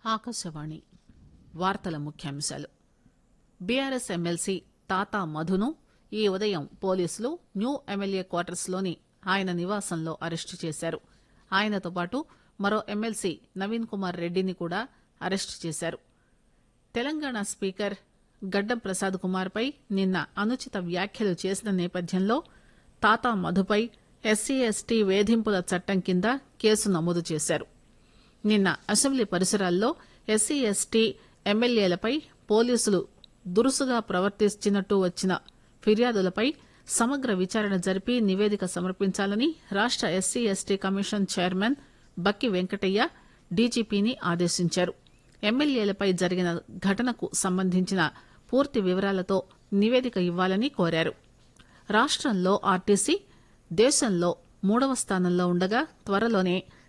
ఆకాశవాణి వార్తల ముఖ్యాంశాలు BRS MLC తాతా మధును ఈ ఉదయం పోలీసులు న్యూ ఎమ్మెల్యే క్వార్టర్స్ లోని ఆయన నివాసంలో అరెస్టు చేశారు ఆయనతో పాటు మరో ఎమ్మెల్సీ నవీన్ కుమార్ రెడ్డిని కూడా అరెస్టు చేశారు తెలంగాణ స్పీకర్ గడ్డం ప్రసాద్ కుమార్ పై నిన్న అనుచిత వ్యాఖ్యలు చేసిన నేపథ్యంలో తాతా మధుపై ఎస్సీ ఎస్టీ వేధింపుల చట్టం కింద కేసు నమోదు చేశారు నిన్న అసెంబ్లీ పరిసరాల్లో ఎస్సీ ఎస్టీ ఎమ్మెల్యేలపై పోలీసులు దురుసుగా ప్రవర్తించినట్టు వచ్చిన ఫిర్యాదులపై సమగ్ర విచారణ జరిపి నివేదిక సమర్పించాలని రాష్ట SC ST commission chairman Bakki Venkataiah డీజీపీని ఆదేశించారు ఎమ్మెల్యేలపై జరిగిన ఘటనకు సంబంధించిన పూర్తి వివరాలతో నివేదిక ఇవ్వాలని కోరారు రాష్టంలో ఆర్టీసీ దేశంలో మూడవ స్థానంలో ఉండగా త్వరలోనే